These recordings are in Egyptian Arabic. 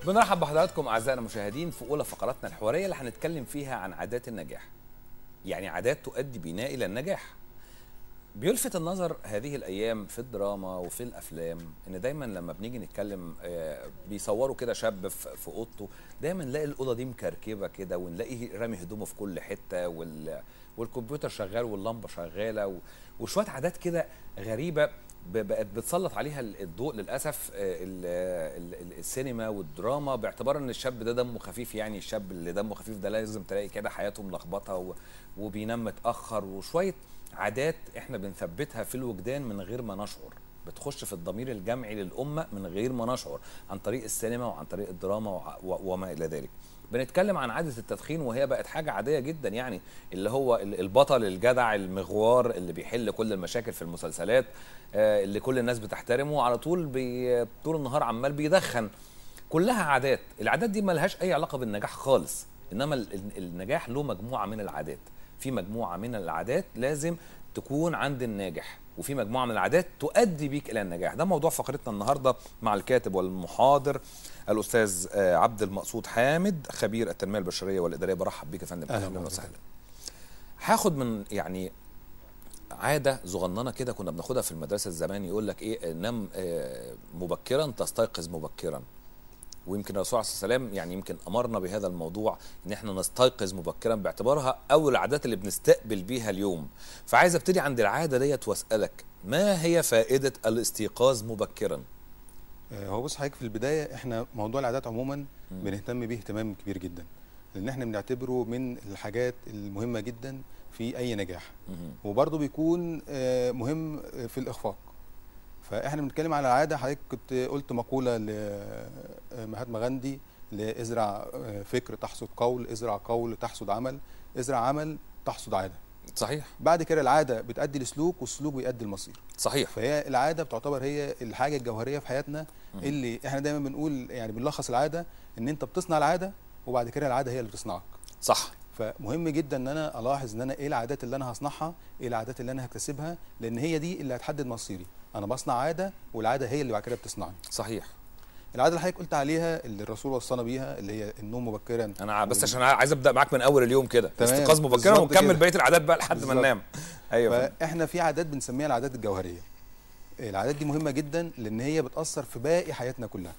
بنرحب بحضراتكم اعزائنا المشاهدين في اولى فقراتنا الحواريه اللي هنتكلم فيها عن عادات النجاح. يعني عادات تؤدي بنا الى النجاح. بيلفت النظر هذه الايام في الدراما وفي الافلام ان دايما لما بنيجي نتكلم آه، بيصوروا كده شاب في في اوضته دايما نلاقي الاوضه دي مكركبه كده ونلاقيه رامي هدومه في كل حته وال والكمبيوتر شغال واللمبه شغاله و... وشويه عادات كده غريبه ب- بقت بتسلط عليها ال- الضوء للاسف آه، ال- ال- ال- السينما والدراما باعتبار ان الشاب ده دمه خفيف يعني الشاب اللي دمه خفيف ده لازم تلاقي كده حياته ملخبطه و- وبينام متاخر وشويه عادات احنا بنثبتها في الوجدان من غير ما نشعر بتخش في الضمير الجمعي للامه من غير ما نشعر عن طريق السينما وعن طريق الدراما وع- و- وما الى ذلك بنتكلم عن عاده التدخين وهي بقت حاجه عاديه جدا يعني اللي هو ال- البطل الجدع المغوار اللي بيحل كل المشاكل في المسلسلات آه، اللي كل الناس بتحترمه على طول بي طول النهار عمال بيدخن كلها عادات العادات دي ملهاش اي علاقه بالنجاح خالص انما ال- ال- النجاح له مجموعه من العادات في مجموعه من العادات لازم تكون عند الناجح وفي مجموعه من العادات تؤدي بيك الى النجاح ده موضوع فقرتنا النهارده مع الكاتب والمحاضر الاستاذ آه، عبد المقصود حامد خبير التنميه البشريه والاداريه برحب بيك يا فندم أهلاً اهلا وسهلاً. وسهلا هاخد من يعني عاده صغننه كده كنا بناخدها في المدرسه زمان يقول لك ايه نم آه، مبكرا تستيقظ مبكرا ويمكن الرسول عليه الصلاه والسلام يعني يمكن امرنا بهذا الموضوع ان احنا نستيقظ مبكرا باعتبارها اول العادات اللي بنستقبل بيها اليوم فعايز ابتدي عند العاده ديت واسالك ما هي فائده الاستيقاظ مبكرا آه، هو بص حضرتك في البدايه احنا موضوع العادات عموما بنهتم بيه اهتمام كبير جدا لان احنا بنعتبره من الحاجات المهمه جدا في اي نجاح مهم. وبرضه بيكون آه، مهم في الاخفاق فاحنا بنتكلم على عاده حضرتك كنت قلت مقوله لمهاتما غاندي لازرع آه، فكر تحصد قول ازرع قول تحصد عمل ازرع عمل تحصد عاده صحيح بعد كده العاده بتؤدي لسلوك والسلوك بيؤدي المصير صحيح فهي العاده بتعتبر هي الحاجه الجوهريه في حياتنا اللي احنا دايما بنقول يعني بنلخص العاده ان انت بتصنع العاده وبعد كده العاده هي اللي بتصنعك صح فمهم جدا ان انا الاحظ ان انا ايه العادات اللي انا هصنعها ايه العادات اللي انا هكتسبها لان هي دي اللي هتحدد مصيري انا بصنع عاده والعاده هي اللي بعد كده بتصنعني صحيح العاده اللي حضرتك قلت عليها اللي الرسول وصانا بيها اللي هي النوم مبكرا انا ع- بس عشان عايز ابدا معاك من اول اليوم كده تمام، استيقاظ مبكرا بالظبط ونكمل كده. بقيه العادات بقى لحد ما بالظبط. ننام ايوه فندم. فاحنا في عادات بنسميها العادات الجوهريه العادات دي مهمه جدا لان هي بتاثر في باقي حياتنا كلها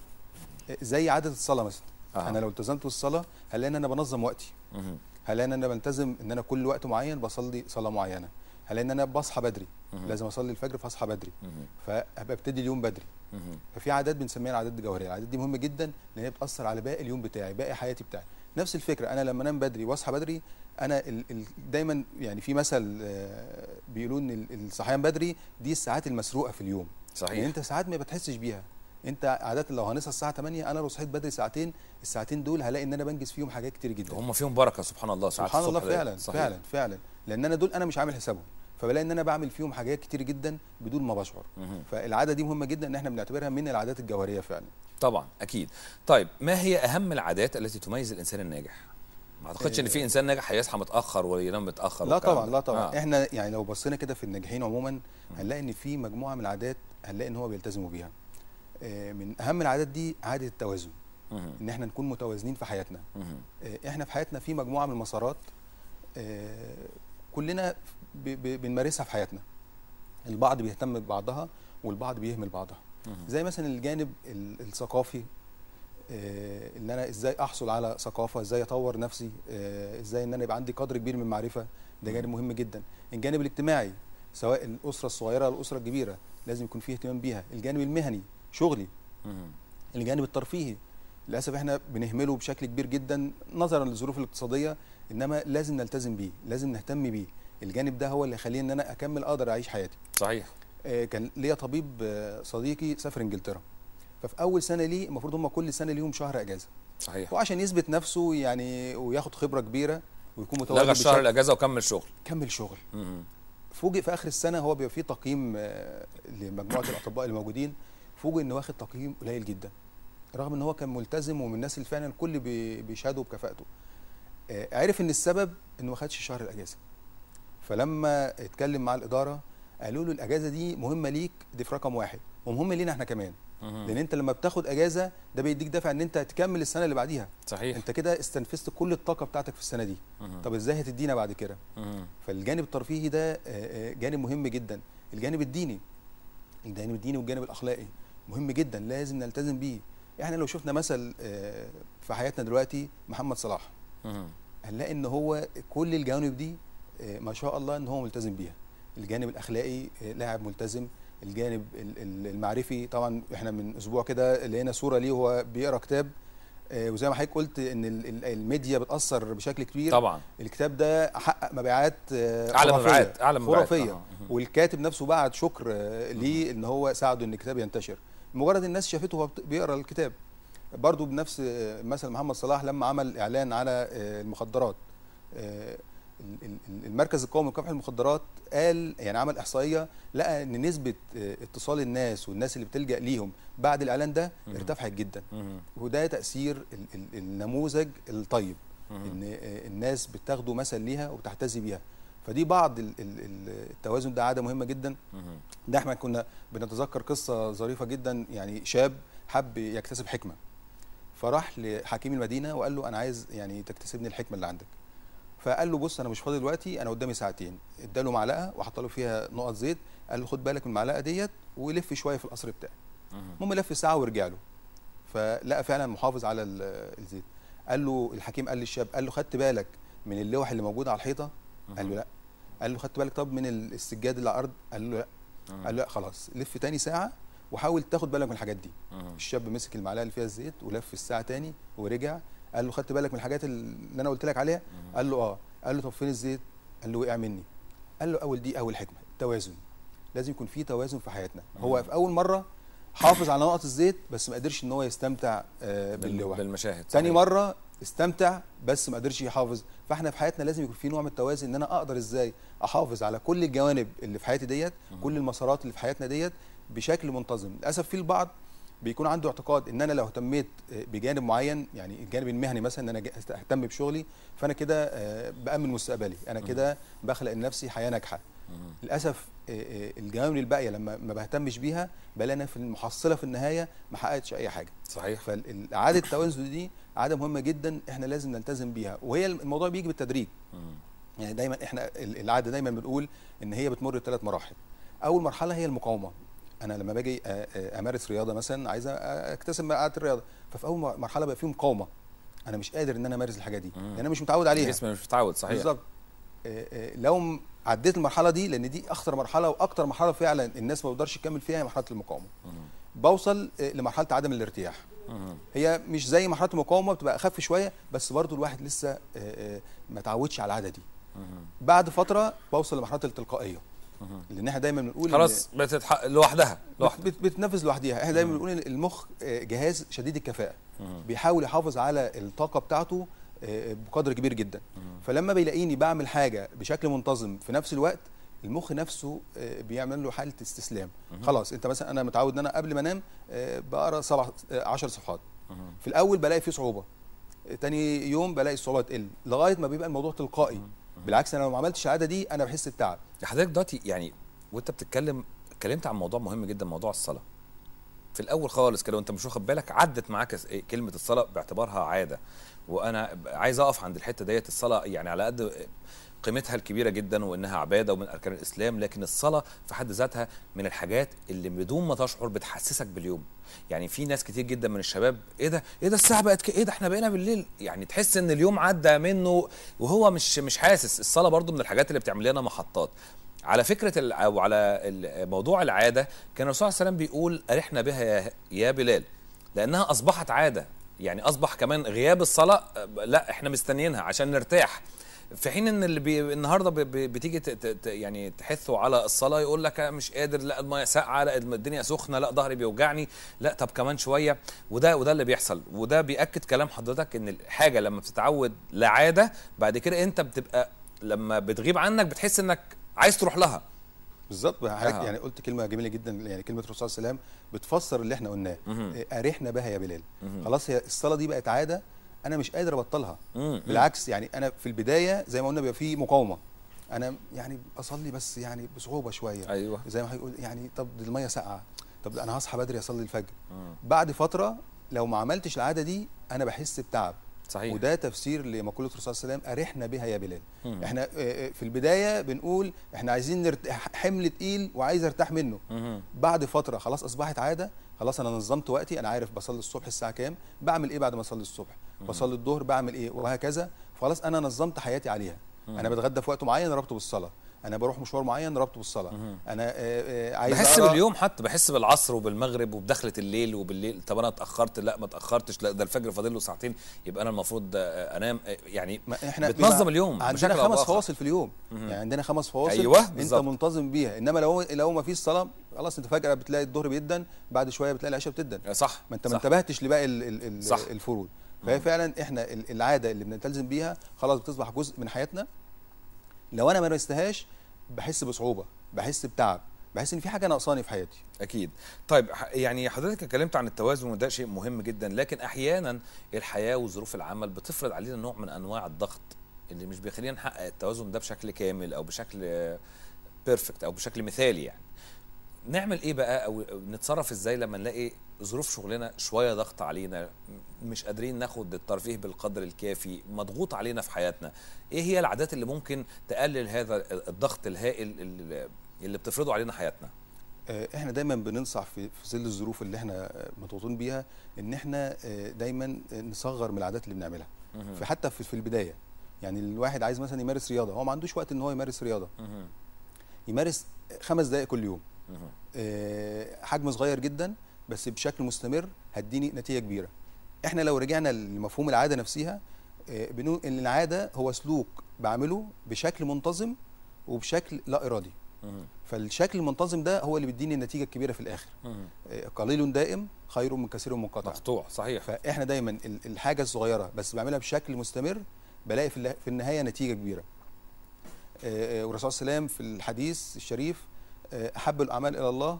زي عاده الصلاه مثلا أها. انا لو التزمت بالصلاه هلاقي ان انا بنظم وقتي مهم. هلاقي ان انا بلتزم ان انا كل وقت معين بصلي صلاه معينه هلاقي ان انا بصحى بدري مهم. لازم اصلي الفجر فاصحى بدري مهم. فهبقى ابتدي اليوم بدري مهم. ففي عادات بنسميها العادات الجوهريه العادات دي مهمه جدا لان هي بتاثر على باقي اليوم بتاعي باقي حياتي بتاعي نفس الفكره انا لما انام بدري واصحى بدري انا ال ال دايما يعني في مثل آه، بيقولوا ان ال- الصحيان بدري دي الساعات المسروقه في اليوم يعني صحيح انت ساعات ما بتحسش بيها انت عاده لو هنصحى الساعه 8 انا لو صحيت بدري ساعتين الساعتين دول هلاقي ان انا بنجز فيهم حاجات كتير جدا هم فيهم بركه سبحان الله ساعات سبحان الله الصبح ديت. فعلا صحيح. فعلا فعلا لان انا دول انا مش عامل حسابهم فبلاقي ان انا بعمل فيهم حاجات كتير جدا بدون ما بشعر مهم. فالعاده دي مهمه جدا ان احنا بنعتبرها من العادات الجوهريه فعلا طبعا اكيد طيب ما هي اهم العادات التي تميز الانسان الناجح ما اعتقدش ان في انسان ناجح هيصحى متاخر وينام متاخر لا والكلام طبعا ده. لا طبعا آه. احنا يعني لو بصينا كده في الناجحين عموما هنلاقي ان في مجموعه من العادات هنلاقي ان هو بيلتزموا بيها آه، من اهم العادات دي عاده التوازن مهم. ان احنا نكون متوازنين في حياتنا مهم. آه، احنا في حياتنا في مجموعه من المسارات آه، كلنا ب- ب- بنمارسها في حياتنا البعض بيهتم ببعضها والبعض بيهمل بعضها مهم. زي مثلا الجانب ال- الثقافي آه، ان انا ازاي احصل على ثقافه ازاي اطور نفسي آه، ازاي ان انا يبقى عندي قدر كبير من المعرفه ده جانب مهم جدا الجانب الاجتماعي سواء الاسره الصغيره او الاسره الكبيره لازم يكون فيه اهتمام بيها الجانب المهني شغلي مهم. الجانب الترفيهي للاسف احنا بنهمله بشكل كبير جدا نظرا للظروف الاقتصاديه انما لازم نلتزم بيه لازم نهتم بيه الجانب ده هو اللي يخليني ان انا اكمل اقدر اعيش حياتي صحيح آه، كان ليا طبيب آه، صديقي سافر انجلترا ففي اول سنه ليه المفروض هم كل سنه ليهم شهر اجازه صحيح هو عشان يثبت نفسه يعني وياخد خبره كبيره ويكون متواجد لغى الشهر بشكل- الاجازه وكمل شغل كمل شغل مهم. فوجئ في اخر السنه هو بيبقى فيه تقييم آه، لمجموعه الاطباء الموجودين فوجئ انه واخد تقييم قليل جدا رغم ان هو كان ملتزم ومن الناس اللي فعلا الكل بي- بيشهدوا بكفاءته آه، عرف ان السبب انه ما خدش شهر الاجازه فلما اتكلم مع الاداره قالوا له الاجازه دي مهمه ليك دي في رقم واحد ومهمه لينا احنا كمان مهم. لان انت لما بتاخد اجازه ده بيديك دافع ان انت تكمل السنه اللي بعديها صحيح انت كده استنفذت كل الطاقه بتاعتك في السنه دي مهم. طب ازاي هتدينا بعد كده مهم. فالجانب الترفيهي ده آه، آه، جانب مهم جدا الجانب الديني الجانب الديني والجانب الاخلاقي مهم جدا لازم نلتزم بيه احنا لو شفنا مثل آه، في حياتنا دلوقتي محمد صلاح مهم. هنلاقي ان هو كل الجوانب دي آه، ما شاء الله ان هو ملتزم بيها الجانب الاخلاقي آه، لاعب ملتزم الجانب ال- ال- المعرفي طبعا احنا من اسبوع كده لقينا صوره ليه وهو بيقرا كتاب آه، وزي ما حضرتك قلت ان ال- ال- الميديا بتاثر بشكل كبير طبعا الكتاب ده حقق مبيعات آه، اعلى خرافية. مبيعات اعلى مبيعات خرافيه آه. مهم. والكاتب نفسه بعت شكر آه، ليه ان هو ساعده ان الكتاب ينتشر مجرد الناس شافته وهو بت- بيقرا الكتاب برضو بنفس آه، مثل محمد صلاح لما عمل اعلان على آه، المخدرات آه، ال- ال- المركز القومي لمكافحه المخدرات قال يعني عمل احصائيه لقى ان نسبه آه، اتصال الناس والناس اللي بتلجا ليهم بعد الاعلان ده مهم. ارتفعت جدا مهم. وده تاثير ال- ال- النموذج الطيب مهم. ان آه، الناس بتاخده مثل ليها وبتحتذي بيها فدي بعض ال- ال- ال- التوازن ده عاده مهمه جدا مهم. ده احنا كنا بنتذكر قصه ظريفه جدا يعني شاب حب يكتسب حكمه فراح لحكيم المدينه وقال له انا عايز يعني تكتسبني الحكمه اللي عندك فقال له بص انا مش فاضي دلوقتي انا قدامي ساعتين اداله معلقه وحط له فيها نقط زيت قال له خد بالك من المعلقه ديت ولف شويه في القصر بتاعي مهم. المهم لف ساعه ورجع له فلقى فعلا محافظ على ال- الزيت قال له الحكيم قال للشاب قال له خدت بالك من اللوح اللي موجوده على الحيطه قال له لا قال له خدت بالك طب من ال- السجاد اللي على الارض قال له لا مهم. قال له لا خلاص لف تاني ساعه وحاول تاخد بالك من الحاجات دي مهم. الشاب مسك المعلقه اللي فيها الزيت ولف الساعه تاني ورجع قال له خدت بالك من الحاجات اللي انا قلت لك عليها مهم. قال له اه قال له طب فين الزيت قال له وقع مني قال له اول دي اول حكمه التوازن لازم يكون في توازن في حياتنا هو مم. في اول مره حافظ على نقط الزيت بس ما قدرش ان هو يستمتع آه، بال- باللوح بالمشاهد تاني صحيح. مره استمتع بس ما قدرش يحافظ فاحنا في حياتنا لازم يكون في نوع من التوازن ان انا اقدر ازاي احافظ على كل الجوانب اللي في حياتي ديت مم. كل المسارات اللي في حياتنا ديت بشكل منتظم للاسف في البعض بيكون عنده اعتقاد ان انا لو اهتميت آه، بجانب معين يعني الجانب المهني مثلا ان انا ج- اهتم بشغلي فانا كده آه، بامن مستقبلي انا مم. كده بخلق لنفسي حياه ناجحه مهم. للاسف آه، آه، الجوانب الباقيه لما ما بهتمش بيها بلاقي انا في المحصله في النهايه ما حققتش اي حاجه صحيح فاعاده التوازن دي عاده مهمه جدا احنا لازم نلتزم بيها وهي الموضوع بيجي بالتدريج مهم. يعني دايما احنا ال- العاده دايما بنقول ان هي بتمر بثلاث مراحل اول مرحله هي المقاومه انا لما باجي أ- أ- امارس رياضه مثلا عايز أ- اكتسب مهارات الرياضه ففي اول م- مرحله بقى في مقاومه انا مش قادر ان انا امارس الحاجه دي مم. لان انا مش متعود عليها الجسم مش متعود صحيح بالظبط آه، آه، لو م- عديت المرحله دي لان دي اخطر مرحله واكتر مرحله فعلا الناس ما بتقدرش تكمل فيها هي مرحله المقاومه مهم. بوصل آه، لمرحله عدم الارتياح مهم. هي مش زي مرحله المقاومه بتبقى اخف شويه بس برضو الواحد لسه آه، آه، ما تعودش على العاده دي مهم. بعد فتره بوصل لمرحله التلقائيه مهم. لان احنا دايما بنقول إن خلاص بتتح... لوحدها بت- لوحدها بت- بتنفذ لوحديها احنا دايما مم. بنقول ان المخ آه، جهاز شديد الكفاءه مهم. بيحاول يحافظ على الطاقه بتاعته آه، بقدر كبير جدا مهم. فلما بيلاقيني بعمل حاجه بشكل منتظم في نفس الوقت المخ نفسه آه، بيعمل له حاله استسلام مهم. خلاص انت مثلا انا متعود ان انا قبل ما انام آه، بقرا سبع 10 صفحات مهم. في الاول بلاقي فيه صعوبه آه، تاني يوم بلاقي الصعوبه تقل لغايه ما بيبقى الموضوع تلقائي مهم. بالعكس انا لو ما عملتش العاده دي انا بحس بتعب حضرتك دلوقتي يعني وانت بتتكلم اتكلمت عن موضوع مهم جدا موضوع الصلاه في الاول خالص كده وانت مش واخد بالك عدت معاك س- إيه كلمه الصلاه باعتبارها عاده وانا ب- عايز اقف عند الحته ديت الصلاه يعني على قد قيمتها الكبيره جدا وانها عباده ومن اركان الاسلام لكن الصلاه في حد ذاتها من الحاجات اللي بدون ما تشعر بتحسسك باليوم يعني في ناس كتير جدا من الشباب ايه ده ايه ده الساعه بقت كده ايه ده احنا بقينا بالليل يعني تحس ان اليوم عدى منه وهو مش مش حاسس الصلاه برضو من الحاجات اللي بتعمل لنا محطات على فكره ال- او على ال- موضوع العاده كان الرسول صلى الله عليه وسلم بيقول ارحنا بها يا, يا بلال لانها اصبحت عاده يعني اصبح كمان غياب الصلاه آه، لا احنا مستنيينها عشان نرتاح في حين ان اللي بي النهارده بي بي بتيجي ت- ت- ت- يعني تحثه على الصلاه يقول لك أنا مش قادر لا الميه ساقعه لا الدنيا سخنه لا ظهري بيوجعني لا طب كمان شويه وده وده اللي بيحصل وده بياكد كلام حضرتك ان الحاجه لما بتتعود لعاده بعد كده انت بتبقى لما بتغيب عنك بتحس انك عايز تروح لها بالظبط حضرتك آه. يعني قلت كلمه جميله جدا يعني كلمه الرسول صلى الله عليه وسلم بتفسر اللي احنا قلناه مهم. آه، ارحنا بها يا بلال مهم. خلاص هي الصلاه دي بقت عاده انا مش قادر ابطلها مم. بالعكس يعني انا في البدايه زي ما قلنا بيبقى في مقاومه انا يعني بصلي بس يعني بصعوبه شويه ايوه زي ما هيقول يعني طب دي الميه ساقعه طب انا هصحى بدري اصلي الفجر مم. بعد فتره لو ما عملتش العاده دي انا بحس بتعب صحيح وده تفسير لمقوله الرسول صلى الله عليه وسلم ارحنا بها يا بلال مم. احنا آه، آه، في البدايه بنقول احنا عايزين نرتاح حمل تقيل وعايز ارتاح منه مم. بعد فتره خلاص اصبحت عاده خلاص انا نظمت وقتي انا عارف بصلي الصبح الساعه كام بعمل ايه بعد ما اصلي الصبح بصلي الظهر بعمل ايه وهكذا خلاص انا نظمت حياتي عليها انا بتغدى في وقت معين ربطه بالصلاه انا بروح مشوار معين ربطه بالصلاه انا آه، آه، عايز بحس أقرأ- باليوم حتى بحس بالعصر وبالمغرب وبدخله الليل وبالليل طب انا اتاخرت لا ما اتاخرتش لا ده الفجر فاضل له ساعتين يبقى انا المفروض آه، انام آه، يعني ما احنا بتنظم بيبقى اليوم عندنا بشكل أو خمس بآخر. فواصل في اليوم يعني عندنا خمس فواصل أيوة، انت بالظبط. منتظم بيها انما لو لو ما فيش صلاه خلاص انت فجاه بتلاقي الظهر بيدن بعد شويه بتلاقي العشاء بتدن آه، صح ما انت ما صح. انتبهتش لباقي ال- ال- ال- صح. الفروض فهي فعلا احنا ال- العاده اللي بنلتزم بيها خلاص بتصبح جزء من حياتنا لو انا ما مارستهاش بحس بصعوبه بحس بتعب بحس ان في حاجه ناقصاني في حياتي اكيد طيب ح- يعني حضرتك اتكلمت عن التوازن وده شيء مهم جدا لكن احيانا الحياه وظروف العمل بتفرض علينا نوع من انواع الضغط اللي مش بيخلينا نحقق التوازن ده بشكل كامل او بشكل بيرفكت او بشكل مثالي يعني نعمل ايه بقى او أو نتصرف ازاي لما نلاقي ظروف شغلنا شويه ضغط علينا م- مش قادرين ناخد الترفيه بالقدر الكافي مضغوط علينا في حياتنا ايه هي العادات اللي ممكن تقلل هذا الضغط الهائل اللي اللي بتفرضه علينا حياتنا آه، احنا دايما بننصح في في ظل الظروف اللي احنا آه، مضغوطين بيها ان احنا آه، دايما آه، نصغر من العادات اللي بنعملها مهم. في حتى في في البدايه يعني الواحد عايز مثلا يمارس رياضه هو ما عندوش وقت ان هو يمارس رياضه مهم. يمارس خمس دقائق كل يوم مهم. آه، حجم صغير جدا بس بشكل مستمر هتديني نتيجه كبيره احنا لو رجعنا لمفهوم العاده نفسها آه، بنقول ان العاده هو سلوك بعمله بشكل منتظم وبشكل لا ارادي مهم. فالشكل المنتظم ده هو اللي بيديني النتيجه الكبيره في الاخر مهم. آه، قليل دائم خير من كثير منقطع مقطوع صحيح فاحنا دايما ال- الحاجه الصغيره بس بعملها بشكل مستمر بلاقي في الل- في النهايه نتيجه كبيره آه، آه، والرسول صلى الله عليه وسلم في الحديث الشريف آه، احب الاعمال الى الله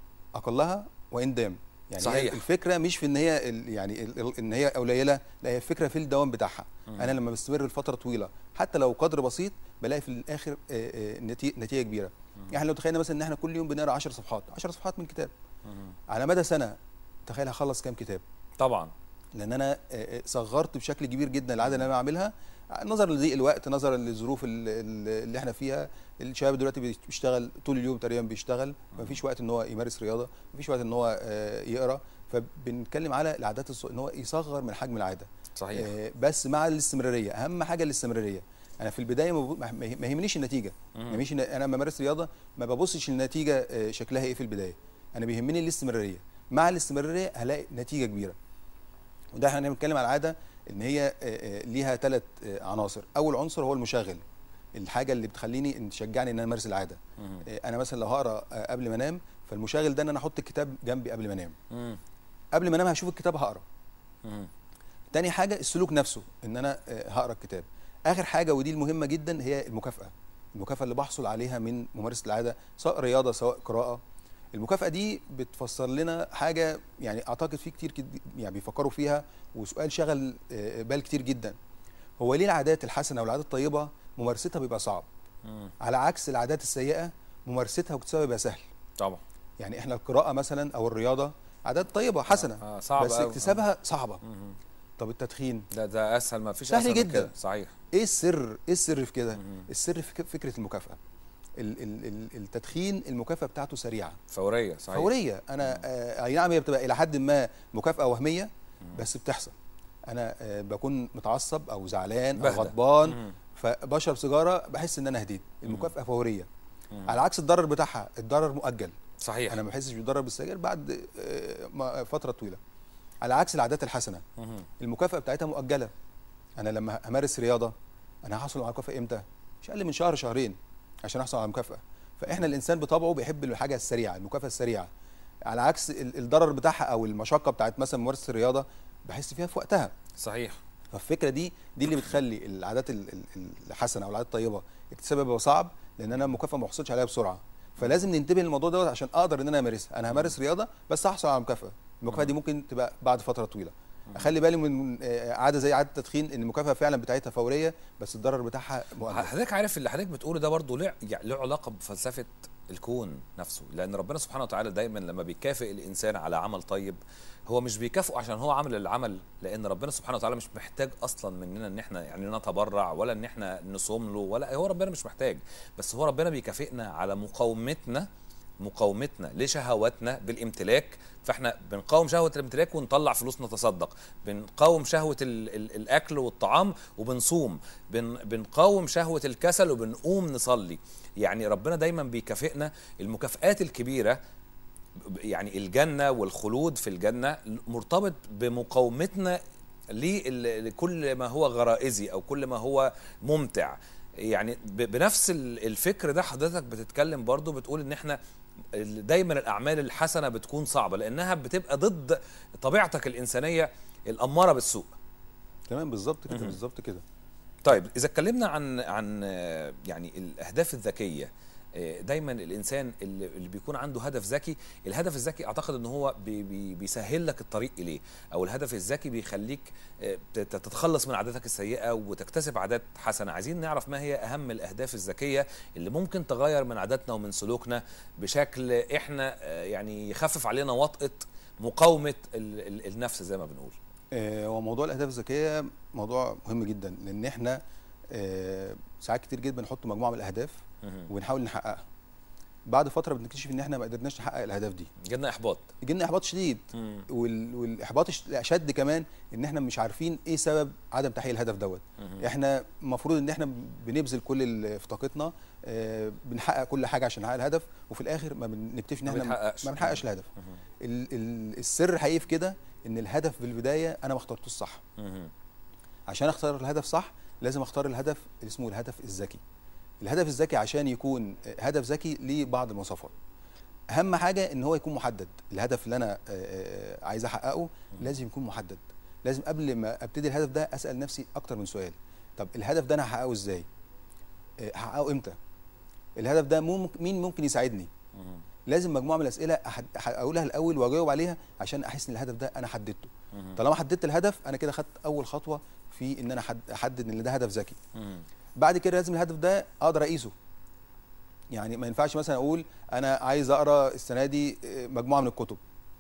اقلها وان دام يعني صحيح. صحيح. الفكره مش في ان هي ال- يعني ال- ال- ان هي قليله لا هي الفكره في الدوام بتاعها مم. انا لما بستمر لفتره طويله حتى لو قدر بسيط بلاقي في الاخر آه، آه، نتي- نتيجه كبيره يعني لو تخيلنا مثلا ان احنا كل يوم بنقرا 10 صفحات 10 صفحات من كتاب مهم. على مدى سنه تخيل هخلص كام كتاب طبعا لان انا آه، آه، صغرت بشكل كبير جدا العاده اللي انا بعملها نظرا لضيق الوقت نظرا للظروف ال- ال- اللي احنا فيها الشباب دلوقتي بيشتغل طول اليوم تقريبا بيشتغل مفيش وقت ان هو يمارس رياضه مفيش وقت ان هو آه، يقرا فبنتكلم على العادات الص- ان هو يصغر من حجم العاده صحيح آه، بس مع الاستمراريه اهم حاجه الاستمراريه انا في البدايه ما بب- ما ما يهمنيش النتيجه ما مم. يهمنيش إن انا لما امارس رياضه ما ببصش النتيجه آه، شكلها ايه في البدايه انا بيهمني الاستمراريه مع الاستمراريه هلاقي نتيجه كبيره وده احنا بنتكلم على العاده ان هي آه، آه، ليها ثلاث عناصر اول عنصر هو المشغل الحاجه اللي بتخليني ان تشجعني ان انا امارس العاده مهم. آه، انا مثلا لو هقرا آه، قبل ما انام فالمشغل ده ان انا احط الكتاب جنبي قبل ما انام مم. قبل ما انام هشوف الكتاب هقرا مم. تاني حاجه السلوك نفسه ان انا آه، هقرا الكتاب اخر حاجه ودي المهمه جدا هي المكافاه المكافاه اللي بحصل عليها من ممارسه العاده سواء رياضه سواء قراءه المكافاه دي بتفسر لنا حاجه يعني اعتقد في كتير كد- يعني بيفكروا فيها وسؤال شغل آه، بال كتير جدا هو ليه العادات الحسنه والعادات الطيبه ممارستها بيبقى صعب مم. على عكس العادات السيئه ممارستها واكتسابها بيبقى سهل طبعا يعني احنا القراءه مثلا او الرياضه عادات طيبه حسنه آه صعب بس أوي. اكتسابها صعبه مم. طب التدخين ده ده اسهل ما فيش سهل اسهل من جدا. كده صحيح ايه السر ايه السر في كده مهم. السر في ك- فكره المكافاه ال- ال- ال- التدخين المكافاه بتاعته سريعه فوريه صحيح فوريه انا آه، اي نعم هي بتبقى الى حد ما مكافاه وهميه بس بتحصل انا آه، بكون متعصب او زعلان او بهدى. غضبان مم. فبشرب سيجاره بحس ان انا هديت المكافاه فوريه مم. على عكس الضرر بتاعها الضرر مؤجل صحيح انا ما بحسش بالضرر بالسجاير بعد آه، ما- فتره طويله على عكس العادات الحسنه مم. المكافاه بتاعتها مؤجله انا لما امارس رياضه انا هحصل على مكافاه امتى مش اقل من شهر شهرين عشان احصل على مكافاه فاحنا الانسان بطبعه بيحب الحاجه السريعه المكافاه السريعه على عكس ال- الضرر بتاعها او المشقه بتاعت مثلا ممارسه الرياضه بحس فيها في وقتها صحيح فالفكره دي دي اللي بتخلي العادات ال- ال- الحسنه او العادات الطيبه اكتسابها بيبقى صعب لان انا المكافاه ما بحصلش عليها بسرعه فلازم ننتبه للموضوع دوت عشان اقدر ان انا امارسها انا همارس رياضه بس هحصل على مكافاه المكافاه دي ممكن تبقى بعد فتره طويله اخلي بالي من آه، عاده زي عاده التدخين ان المكافاه فعلا بتاعتها فوريه بس الضرر بتاعها مؤجل حضرتك عارف اللي حضرتك بتقوله ده برضه له يعني له علاقه بفلسفه الكون نفسه لان ربنا سبحانه وتعالى دايما لما بيكافئ الانسان على عمل طيب هو مش بيكافئه عشان هو عمل العمل لان ربنا سبحانه وتعالى مش محتاج اصلا مننا ان احنا يعني نتبرع ولا ان احنا نصوم له ولا هو ربنا مش محتاج بس هو ربنا بيكافئنا على مقاومتنا مقاومتنا لشهواتنا بالامتلاك فاحنا بنقاوم شهوه الامتلاك ونطلع فلوس نتصدق بنقاوم شهوه ال ال الاكل والطعام وبنصوم بن بنقاوم شهوه الكسل وبنقوم نصلي يعني ربنا دايما بيكافئنا المكافآت الكبيره يعني الجنه والخلود في الجنه مرتبط بمقاومتنا لل- لكل ما هو غرائزي او كل ما هو ممتع يعني ب- بنفس ال- الفكر ده حضرتك بتتكلم برضو بتقول ان احنا ال- دايما الاعمال الحسنه بتكون صعبه لانها بتبقى ضد طبيعتك الانسانيه الاماره بالسوء تمام بالظبط كده مهم. بالظبط كده طيب اذا اتكلمنا عن عن آه، يعني الاهداف الذكيه آه، دايما الانسان اللي اللي بيكون عنده هدف ذكي الهدف الذكي اعتقد ان هو بي بي بيسهل لك الطريق اليه او الهدف الذكي بيخليك آه، ت- تتخلص من عاداتك السيئه وتكتسب عادات حسنه عايزين نعرف ما هي اهم الاهداف الذكيه اللي ممكن تغير من عاداتنا ومن سلوكنا بشكل احنا آه، يعني يخفف علينا وطأة مقاومه ال- ال- النفس زي ما بنقول آه، هو موضوع الاهداف الذكيه موضوع مهم جدا لان احنا آه، ساعات كتير جدا بنحط مجموعه من الاهداف مهم. وبنحاول نحققها بعد فتره بنكتشف ان احنا ما قدرناش نحقق الاهداف دي جالنا احباط جالنا احباط شديد مم. وال- والاحباط الش- الاشد كمان ان احنا مش عارفين ايه سبب عدم تحقيق الهدف دوت مهم. احنا المفروض ان احنا بنبذل كل اللي في طاقتنا آه، بنحقق كل حاجه عشان نحقق الهدف وفي الاخر ما بنكتشف ان ما احنا بنحققش. ما بنحققش الهدف مهم. ال- ال- السر الحقيقي في كده ان الهدف في البدايه انا ما اخترتوش صح مهم. عشان اختار الهدف صح لازم اختار الهدف اللي اسمه الهدف الذكي الهدف الذكي عشان يكون هدف ذكي ليه بعض المواصفات اهم حاجه ان هو يكون محدد الهدف اللي انا آه، آه، عايز احققه لازم يكون محدد لازم قبل ما ابتدي الهدف ده اسال نفسي اكتر من سؤال طب الهدف ده انا هحققه ازاي آه، هحققه امتى الهدف ده ممكن مين ممكن يساعدني مهم. لازم مجموعه من الاسئله أحد- أح- اقولها الاول واجاوب عليها عشان احس ان الهدف ده انا حددته مهم. طالما حددت الهدف انا كده خدت اول خطوه في ان انا أحد- احدد ان ده هدف ذكي مهم. بعد كده لازم الهدف ده اقدر اقيسه يعني ما ينفعش مثلا اقول انا عايز اقرا السنه دي آه، مجموعه من الكتب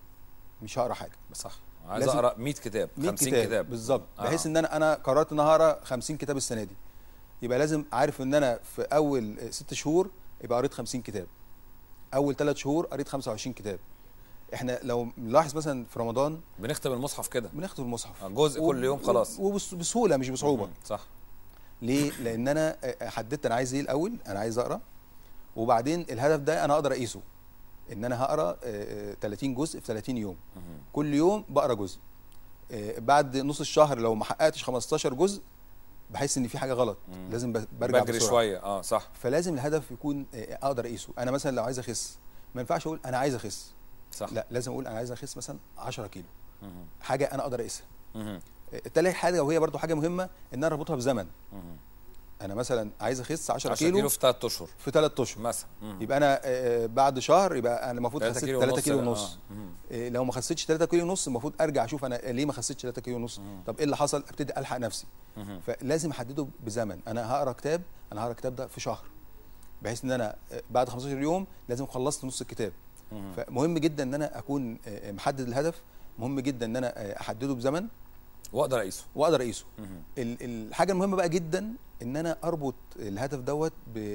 مش هقرا حاجه صح عايز لازم- اقرا 100 كتاب 100 50 كتاب, كتاب بالظبط آه. بحيث ان انا انا قررت ان أنا هقرا 50 كتاب السنه دي يبقى لازم عارف ان انا في اول آه، ست شهور يبقى قريت 50 كتاب اول ثلاث شهور قريت 25 كتاب احنا لو نلاحظ مثلا في رمضان بنختم المصحف كده بنختم المصحف جزء كل يوم خلاص وبسهوله مش بصعوبه مهم. صح ليه؟ لان انا آه، حددت انا عايز ايه الاول انا عايز اقرا وبعدين الهدف ده انا اقدر اقيسه ان انا هقرا آه، آه، 30 جزء في 30 يوم مهم. كل يوم بقرا جزء آه، بعد نص الشهر لو ما حققتش 15 جزء بحس ان في حاجه غلط مم. لازم ب- برجع بجري بسرعه شويه اه صح فلازم الهدف يكون آه، اقدر اقيسه انا مثلا لو عايز اخس ما ينفعش اقول انا عايز اخس صح لا لازم اقول انا عايز اخس مثلا 10 كيلو مهم. حاجه انا اقدر اقيسها مهم. آه، تالت حاجه وهي برضو حاجه مهمه ان انا اربطها بزمن مهم. انا مثلا عايز اخس 10 10 كيلو, كيلو في 3 اشهر في 3 اشهر مثلا مهم. يبقى انا آه، بعد شهر يبقى انا المفروض 3 خسيت كيلو 3 ونص كيلو آه. ونص مهم. آه، لو ما خسيتش 3 كيلو ونص المفروض ارجع اشوف انا ليه ما خسيتش 3 كيلو ونص مم. طب ايه اللي حصل ابتدي الحق نفسي مهم. فلازم احدده بزمن انا هقرا كتاب انا هقرا الكتاب ده في شهر بحيث ان انا آه، بعد 15 يوم لازم خلصت نص الكتاب مهم. فمهم جدا ان انا اكون آه، محدد الهدف مهم جدا ان انا آه، احدده بزمن واقدر اقيسه واقدر اقيسه مهم. ال- الحاجه المهمه بقى جدا ان انا اربط الهدف دوت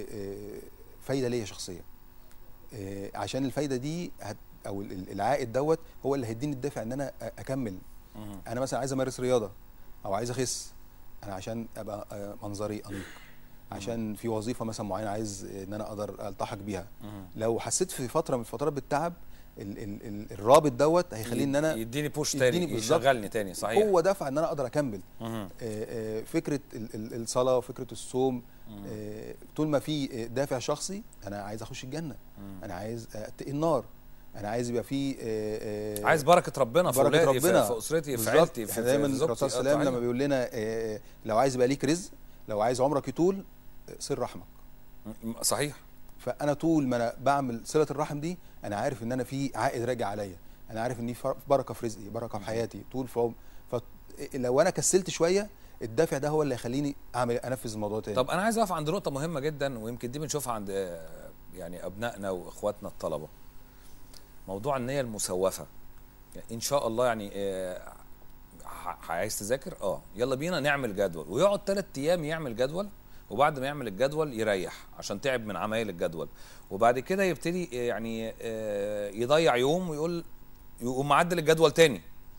بفايده ليا شخصيه آه، عشان الفايده دي هت او ال- ال- العائد دوت هو اللي هيديني الدافع ان انا أ- اكمل مهم. انا مثلا عايز امارس رياضه او عايز اخس انا عشان ابقى آه، منظري انيق عشان في وظيفه مثلا معينه عايز ان انا اقدر التحق بيها مهم. لو حسيت في فتره من الفترات بالتعب ال ال ال الرابط دوت هيخليني ان انا يديني بوش يديني تاني بالظبط. يشغلني تاني صحيح هو دافع ان انا اقدر اكمل مهم. آه، آه، فكره ال- ال- الصلاه وفكره الصوم مم. آه، طول ما في آه، دافع شخصي انا عايز اخش الجنه مم. انا عايز اتقي النار انا عايز يبقى في آه، آه، عايز بركه ربنا في بركة اولادي في, ربنا. في اسرتي في بالظبط. عيلتي في احنا في- دايما في زوجتي. الرسول صلى الله آه، عليه وسلم لما صحيح. بيقول لنا آه، لو عايز يبقى ليك رزق لو عايز عمرك يطول آه، صل رحمك م- صحيح فانا طول ما انا بعمل صله الرحم دي انا عارف ان انا في عائد راجع عليا انا عارف ان في بركه في رزقي بركه في حياتي طول في عمر فلو انا كسلت شويه الدافع ده هو اللي هيخليني اعمل انفذ الموضوع تاني طب انا عايز اقف عند نقطه مهمه جدا ويمكن دي بنشوفها عند آه، يعني ابنائنا واخواتنا الطلبه موضوع النيه المسوفه يعني ان شاء الله يعني آه، ع- عايز تذاكر اه يلا بينا نعمل جدول ويقعد ثلاث ايام يعمل جدول وبعد ما يعمل الجدول يريح عشان تعب من عمايل الجدول وبعد كده يبتدي آه، يعني آه، يضيع يوم ويقول يقوم معدل الجدول تاني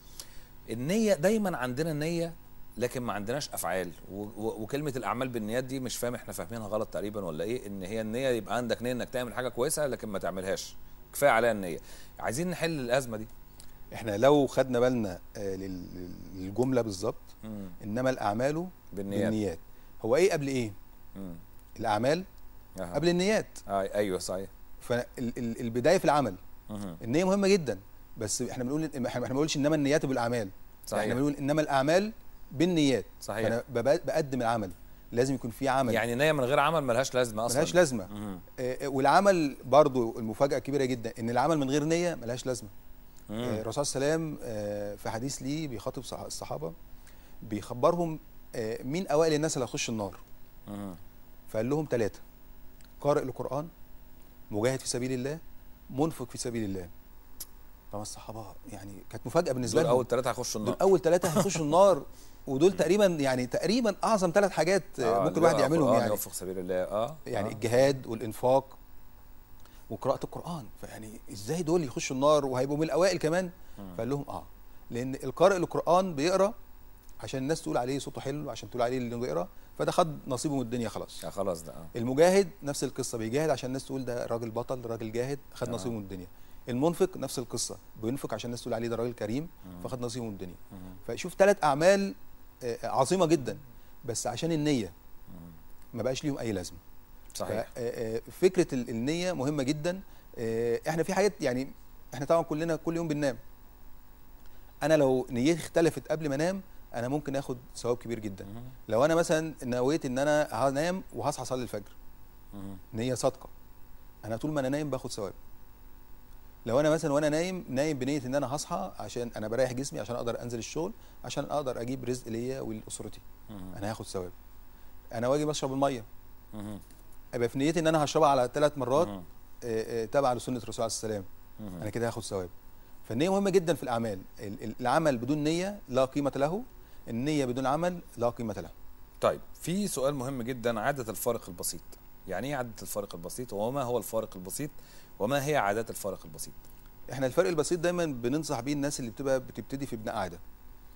النية دايما عندنا نية لكن ما عندناش افعال و- و- وكلمه الاعمال بالنيات دي مش فاهم احنا فاهمينها غلط تقريبا ولا ايه ان هي النيه يبقى عندك نيه انك تعمل حاجه كويسه لكن ما تعملهاش كفايه عليها النيه عايزين نحل الازمه دي احنا لو خدنا بالنا آه، لل- للجمله بالظبط مم. انما الاعمال بالنيات بالنيات هو ايه قبل ايه مم. الاعمال أها. قبل النيات آه ايوه صحيح فالبدايه في العمل مهم. النيه مهمه جدا بس احنا بنقول احنا احنا ما بنقولش انما النيات بالاعمال صحيح احنا بنقول انما الاعمال بالنيات صحيح فانا بب- بقدم العمل لازم يكون في عمل يعني نيه من غير عمل ملهاش لازمه اصلا ملهاش لازمه مهم. آه، آه، والعمل برضو المفاجاه كبيره جدا ان العمل من غير نيه ملهاش لازمه آه، مم. الرسول صلى الله عليه وسلم آه، في حديث ليه بيخاطب صح- الصحابه بيخبرهم آه، مين اوائل الناس اللي هيخشوا النار مهم. فقال لهم ثلاثه قارئ القران مجاهد في سبيل الله منفق في سبيل الله طبعا الصحابه يعني كانت مفاجاه بالنسبه دول لهم اول ثلاثه هيخشوا دول النار اول ثلاثه هيخشوا النار ودول تقريبا يعني تقريبا اعظم ثلاث حاجات آه، آه، ممكن اللي الواحد هو يعملهم القرآن يعني يوفق سبيل الله اه يعني آه. الجهاد والانفاق وقراءه القران فيعني ازاي دول يخشوا النار وهيبقوا من الاوائل كمان مم. فقال لهم اه لان القارئ للقران بيقرا عشان الناس تقول عليه صوته حلو عشان تقول عليه اللي بيقرا فده خد نصيبه من الدنيا خلاص آه خلاص ده آه. المجاهد نفس القصه بيجاهد عشان الناس تقول ده راجل بطل راجل جاهد خد آه. نصيبه من الدنيا المنفق نفس القصه بينفق عشان الناس تقول عليه ده راجل كريم مم. فخد نصيبه من الدنيا مم. فشوف ثلاث اعمال آه، عظيمه جدا بس عشان النيه مم. ما بقاش ليهم اي لازمه صحيح ف- آه، آه، فكره ال- النيه مهمه جدا آه، احنا في حاجات يعني احنا طبعا كلنا كل يوم بننام انا لو نيتي اختلفت قبل ما انام انا ممكن اخد ثواب كبير جدا مم. لو انا مثلا نويت ان انا هنام وهصحى اصلي الفجر مم. نيه صادقه انا طول ما انا نايم باخد ثواب لو انا مثلا وانا نايم نايم بنيه ان انا هصحى عشان انا بريح جسمي عشان اقدر انزل الشغل عشان اقدر اجيب رزق ليا ولاسرتي مم. انا هاخد ثواب انا واجي بشرب الميه مم. ابقى في نيتي ان انا هشربها على ثلاث مرات مم. آه، آه، تابعه لسنه الرسول عليه السلام مم. انا كده هاخد ثواب فالنيه مهمه جدا في الاعمال ال- ال- العمل بدون نيه لا قيمه له النيه بدون عمل لا قيمه له طيب في سؤال مهم جدا عادة الفارق البسيط يعني ايه عادة الفارق البسيط وما هو الفارق البسيط وما هي عادات الفارق البسيط احنا الفرق البسيط دايما بننصح بيه الناس اللي بتبقى بتبتدي في بناء عاده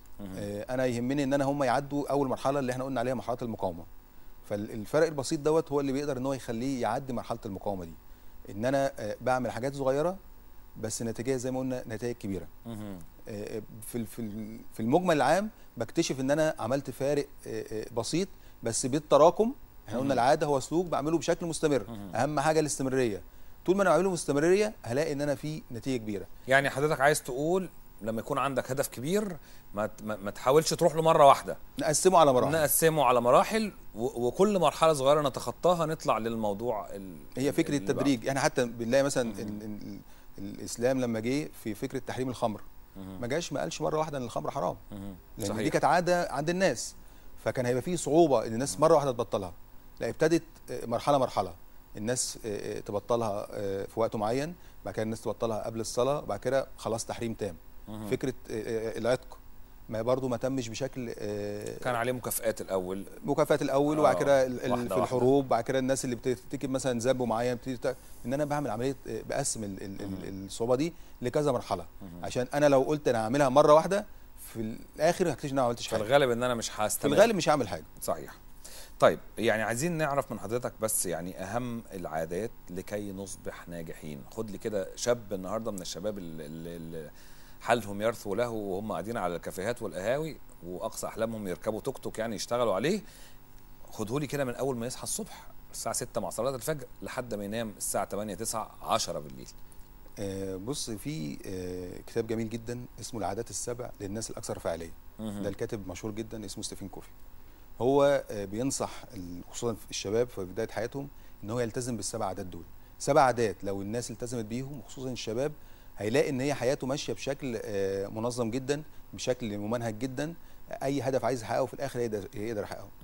آه، انا يهمني ان انا هم يعدوا اول مرحله اللي احنا قلنا عليها مرحله المقاومه فالفرق البسيط دوت هو اللي بيقدر ان هو يخليه يعدي مرحله المقاومه دي ان انا آه، بعمل حاجات صغيره بس نتيجه زي ما قلنا نتائج كبيره مهم. آه، في ال- في ال- في المجمل العام بكتشف ان انا عملت فارق آه، آه، بسيط بس بالتراكم احنا قلنا مم. العاده هو سلوك بعمله بشكل مستمر مم. اهم حاجه الاستمراريه طول ما انا بعمله مستمريه هلاقي ان انا في نتيجه كبيره يعني حضرتك عايز تقول لما يكون عندك هدف كبير ما ت- ما ما تحاولش تروح له مره واحده نقسمه على مراحل نقسمه على مراحل و- وكل مرحله صغيره نتخطاها نطلع للموضوع ال- هي فكره اللي بعده. التدريج احنا حتى بنلاقي مثلا مم. ال ال الاسلام لما جه في فكره تحريم الخمر مهم. ما جاش ما قالش مره واحده ان الخمر حرام مهم. لان صحيح. دي كانت عاده عند الناس فكان هيبقى فيه صعوبه ان الناس مره واحده تبطلها لا ابتدت آه، مرحله مرحله الناس آه، آه، تبطلها آه، في وقت معين بعد كده الناس تبطلها قبل الصلاه وبعد كده خلاص تحريم تام مهم. فكره آه، آه، العتق ما برضو ما تمش بشكل آه، كان عليه مكافآت الاول مكافاه الاول آه، وبعد كده ال- ال- واحدة في واحدة. الحروب بعد كده الناس اللي بترتكب مثلا ذنب معين بتبتدي تع- ان انا بعمل عمليه آه، بقسم ال- ال- ال- الصعوبه دي لكذا مرحله مهم. عشان انا لو قلت انا هعملها مره واحده في الاخر هكتشف ان انا ما عملتش في حاجه الغالب ان انا مش في هستمر الغالب مش هعمل حاجه صحيح طيب يعني عايزين نعرف من حضرتك بس يعني اهم العادات لكي نصبح ناجحين خد لي كده شاب النهارده من الشباب اللي, اللي حالهم يرثو له وهم قاعدين على الكافيهات والقهاوي واقصى احلامهم يركبوا توك توك يعني يشتغلوا عليه خدهولي كده من اول ما يصحى الصبح الساعه 6 مع صلاه الفجر لحد ما ينام الساعه 8 9 10 بالليل آه، بص في آه، كتاب جميل جدا اسمه العادات السبع للناس الاكثر فعاليه مهم. ده الكاتب مشهور جدا اسمه ستيفن كوفي هو آه، بينصح ال- خصوصا في الشباب في بدايه حياتهم ان هو يلتزم بالسبع عادات دول سبع عادات لو الناس التزمت بيهم وخصوصا الشباب هيلاقي ان هي حياته ماشيه بشكل آه، منظم جدا بشكل ممنهج جدا اي هدف عايز يحققه في الاخر يقدر يقدر يحققه مهم.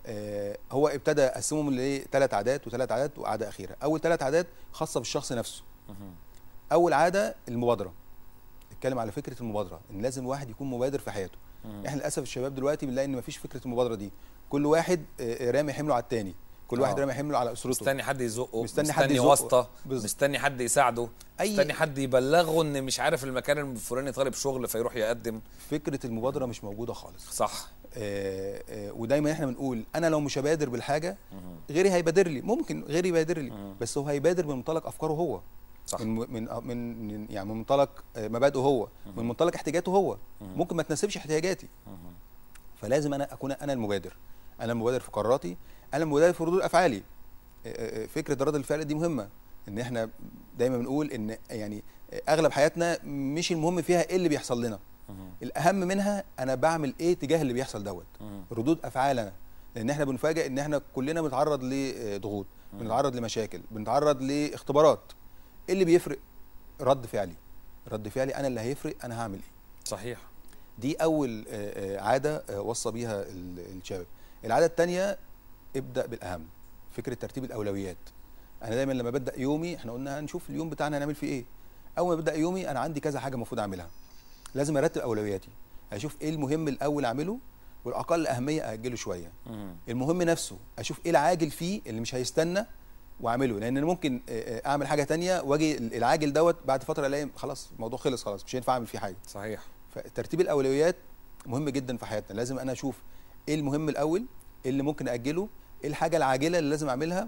آه، هو ابتدى قسمهم لثلاث عادات وثلاث عادات وعاده اخيره اول ثلاث عادات خاصه بالشخص نفسه مهم. اول عاده المبادره اتكلم على فكره المبادره ان لازم الواحد يكون مبادر في حياته مم. احنا للاسف الشباب دلوقتي بنلاقي ان مفيش فكره المبادره دي كل واحد آه، رامي حمله على التاني كل واحد آه. رامي حمله على اسرته مستني حد يزقه مستني مستني, حد يزقه. واسطه بالظبط. مستني حد يساعده أي- مستني حد يبلغه ان مش عارف المكان الفلاني طالب شغل فيروح يقدم فكره المبادره مش موجوده خالص صح آه، آه، ودايما احنا بنقول انا لو مش هبادر بالحاجه مهم. غيري هيبادر لي ممكن غيري يبادر لي مم. بس هو هيبادر من منطلق افكاره هو صح من من من من- يعني من منطلق آه، مبادئه هو من منطلق احتياجاته هو مم. ممكن ما تناسبش احتياجاتي مهم. فلازم انا اكون انا المبادر انا المبادر في قراراتي انا المبادر في ردود افعالي آه، آه، فكره رد الفعل دي مهمه ان احنا دايما بنقول ان يعني آه، اغلب حياتنا مش المهم فيها ايه اللي بيحصل لنا مهم. الاهم منها انا بعمل ايه تجاه اللي بيحصل دوت مهم. ردود افعالنا لان احنا بنفاجئ ان احنا كلنا بنتعرض لضغوط بنتعرض لمشاكل بنتعرض لاختبارات ايه اللي بيفرق رد فعلي رد فعلي انا اللي هيفرق انا هعمل ايه صحيح دي اول آه، آه، عاده آه، وصى بيها ال- الشباب العاده الثانيه ابدا بالاهم فكره ترتيب الاولويات انا دايما لما ببدا يومي احنا قلنا هنشوف اليوم بتاعنا هنعمل فيه ايه اول ما ببدا يومي انا عندي كذا حاجه المفروض اعملها لازم ارتب اولوياتي اشوف ايه المهم الاول اعمله والاقل اهميه اجله شويه مهم. المهم نفسه اشوف ايه العاجل فيه اللي مش هيستنى واعمله لان انا ممكن آه، آه، اعمل حاجه تانية واجي العاجل دوت بعد فتره الاقي خلاص الموضوع خلص خلاص مش هينفع اعمل فيه حاجه صحيح فترتيب الاولويات مهم جدا في حياتنا لازم انا اشوف ايه المهم الاول ايه اللي ممكن اجله ايه الحاجه العاجله اللي لازم اعملها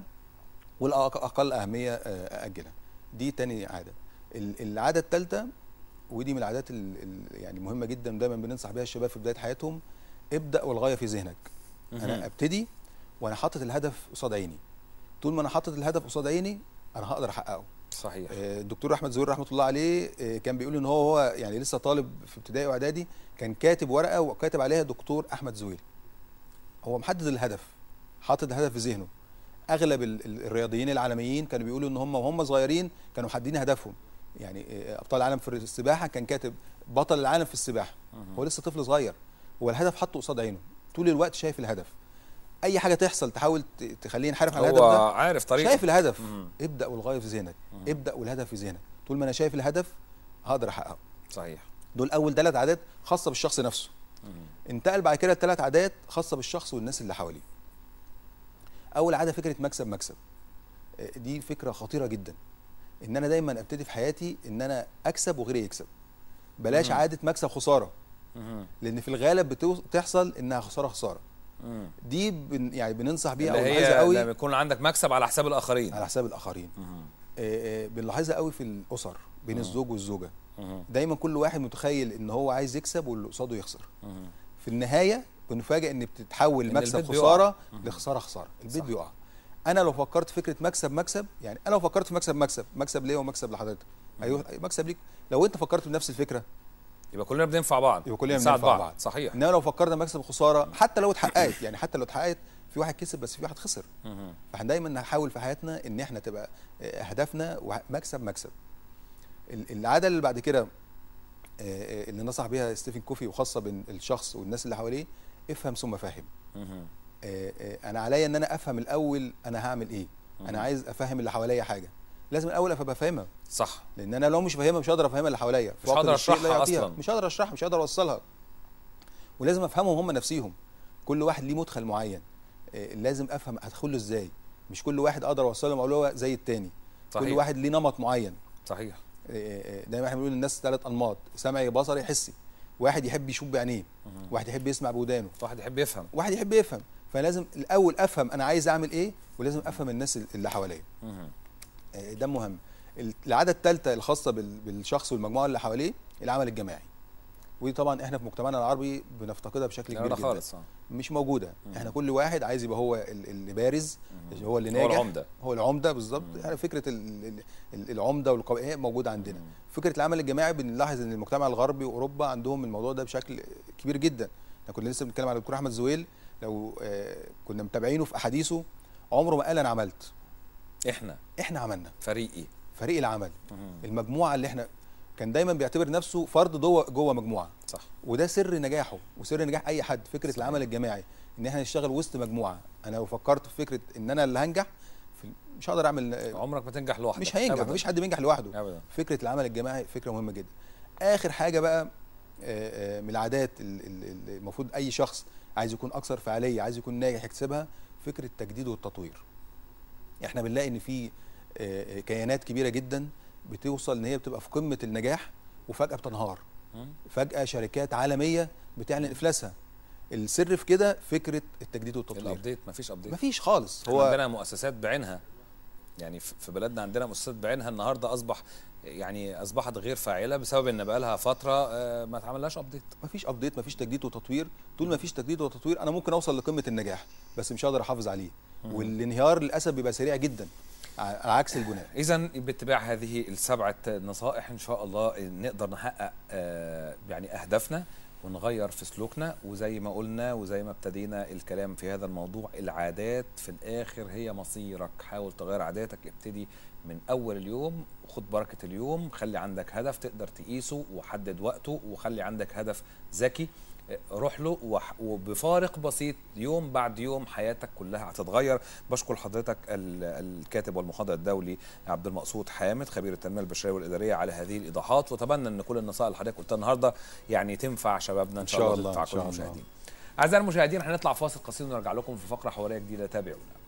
والاقل اهميه آه، اجلها دي تاني عاده ال- العاده الثالثه ودي من العادات ال- ال- يعني مهمه جدا دايما بننصح بيها الشباب في بدايه حياتهم ابدا والغايه في ذهنك مهم. انا ابتدي وانا حاطط الهدف قصاد عيني طول ما انا حاطط الهدف قصاد عيني انا هقدر احققه صحيح آه، الدكتور احمد زويل رحمه الله عليه آه، كان بيقول ان هو هو يعني لسه طالب في ابتدائي واعدادي كان كاتب ورقه وكاتب عليها دكتور احمد زويل هو محدد الهدف حاطط الهدف في ذهنه اغلب ال- ال- الرياضيين العالميين كانوا بيقولوا ان هم وهم صغيرين كانوا محددين هدفهم يعني آه، ابطال العالم في السباحه كان كاتب بطل العالم في السباحه مهم. هو لسه طفل صغير هو الهدف حاطه قصاد عينه طول الوقت شايف الهدف اي حاجه تحصل تحاول ت- تخليه ينحرف على الهدف هو ده عارف طريقه شايف الهدف مهم. ابدا والغايه في ذهنك مم. ابدا والهدف في ذهنك طول ما انا شايف الهدف هقدر احققه صحيح دول اول ثلاث عادات خاصه بالشخص نفسه مهم. انتقل بعد كده لثلاث عادات خاصه بالشخص والناس اللي حواليه اول عاده فكره مكسب مكسب آه، دي فكره خطيره جدا ان انا دايما ابتدي في حياتي ان انا اكسب وغيري يكسب بلاش مم. عاده مكسب خساره مهم. لان في الغالب بتو- بتحصل انها خساره خساره مم. دي بن يعني بننصح بيها اللي او بنلاحظها هي قوي لما يكون عندك مكسب على حساب الاخرين على حساب الاخرين مهم. آه، آه، بنلاحظها قوي في الاسر بين مم. الزوج والزوجه مهم. دايما كل واحد متخيل ان هو عايز يكسب واللي قصاده يخسر مهم. في النهايه بنفاجئ ان بتتحول إن مكسب البيت بيقع. خساره مهم. لخساره خساره البيت صح. بيقع انا لو فكرت فكره مكسب مكسب يعني انا لو فكرت في مكسب مكسب مكسب ليا ومكسب لحضرتك ايوه مكسب ليك لو انت فكرت بنفس الفكره يبقى كلنا بننفع بعض يبقى كلنا نساعد بننفع بعض. صحيح انما لو فكرنا مكسب خساره حتى لو اتحققت يعني حتى لو اتحققت في واحد كسب بس في واحد خسر مهم. فاحنا دايما نحاول في حياتنا ان احنا تبقى آه، هدفنا وه- مكسب مكسب ال- العاده اللي بعد كده آه، آه، اللي نصح بيها ستيفن كوفي وخاصه بين الشخص والناس اللي حواليه افهم ثم فهم مهم. آه، آه، انا عليا ان انا افهم الاول انا هعمل ايه مم. انا عايز افهم اللي حواليا حاجه لازم الاول ابقى فاهمها صح لان انا لو مش فاهمها مش هقدر افهمها اللي حواليا مش هقدر الشيء لا أشرحها يعطيها. أصلاً. مش هقدر اشرحها مش هقدر اوصلها ولازم افهمهم هم نفسيهم كل واحد ليه مدخل معين آه، لازم افهم ادخله ازاي مش كل واحد اقدر اوصل له معلومه زي التاني صحيح كل واحد ليه نمط معين صحيح آه، آه، دايما احنا بنقول للناس ثلاث انماط سمعي بصري حسي واحد يحب يشوف بعينيه مهم. واحد يحب يسمع بودانه واحد يحب يفهم واحد يحب يفهم فلازم الاول افهم انا عايز اعمل ايه ولازم افهم الناس اللي حواليا مهم. آه، ده مهم ال- العاده الثالثه الخاصه بال- بالشخص والمجموعه اللي حواليه العمل الجماعي ودي طبعا احنا في مجتمعنا العربي بنفتقدها بشكل لا كبير لا جدا خالص آه. مش موجوده مم. احنا كل واحد عايز يبقى هو ال- اللي بارز مهم. هو اللي هو ناجح العمده هو العمده بالظبط مم. يعني فكره ال- ال- ال- العمده والقويه موجوده عندنا مم. فكره العمل الجماعي بنلاحظ ان المجتمع الغربي واوروبا عندهم الموضوع ده بشكل كبير جدا احنا كنا لسه بنتكلم على الدكتور احمد زويل لو آه، كنا متابعينه في احاديثه عمره ما قال انا عملت احنا احنا عملنا فريقي فريق العمل مهم. المجموعه اللي احنا كان دايما بيعتبر نفسه فرد جوه جوه مجموعه صح وده سر نجاحه وسر نجاح اي حد فكره صحيح. العمل الجماعي ان احنا نشتغل وسط مجموعه انا لو فكرت في فكره ان انا اللي هنجح في مش هقدر اعمل عمرك ما تنجح لوحدك مش هينجح أبداً. مفيش حد بينجح لوحده ابدا فكره العمل الجماعي فكره مهمه جدا اخر حاجه بقى آه، آه، من العادات ال- ال- ال- المفروض اي شخص عايز يكون اكثر فعاليه عايز يكون ناجح يكسبها فكره التجديد والتطوير احنا بنلاقي ان في آه، آه، كيانات كبيره جدا بتوصل ان هي بتبقى في قمه النجاح وفجاه بتنهار مم. فجاه شركات عالميه بتعلن افلاسها السر في كده فكره التجديد والتطوير الابديت مفيش ابديت مفيش خالص هو هو عندنا مؤسسات بعينها يعني في في بلدنا عندنا مؤسسات بعينها النهارده اصبح يعني اصبحت غير فاعله بسبب ان بقى لها فتره آه، ما اتعملهاش ابديت مفيش ابديت مفيش تجديد وتطوير طول ما فيش تجديد وتطوير انا ممكن اوصل لقمه النجاح بس مش هقدر احافظ عليه والانهيار للاسف بيبقى سريع جدا ع- على عكس البناء اذا باتباع هذه السبعه نصائح ان شاء الله نقدر نحقق آه، يعني اهدافنا ونغير في سلوكنا وزي ما قلنا وزي ما ابتدينا الكلام في هذا الموضوع العادات في الاخر هي مصيرك حاول تغير عاداتك ابتدي من اول اليوم خد بركه اليوم خلي عندك هدف تقدر تقيسه وحدد وقته وخلي عندك هدف ذكي آه، روح له وح- وبفارق بسيط يوم بعد يوم حياتك كلها هتتغير بشكر حضرتك ال- الكاتب والمحاضر الدولي عبد المقصود حامد خبير التنميه البشريه والاداريه على هذه الايضاحات واتمنى ان كل النصائح اللي حضرتك قلتها النهارده يعني تنفع شبابنا ان شاء, شاء الله الله، وتنفع إن كل شاء الله. المشاهدين اعزائي المشاهدين هنطلع فاصل قصير ونرجع لكم في فقره حواريه جديده تابعونا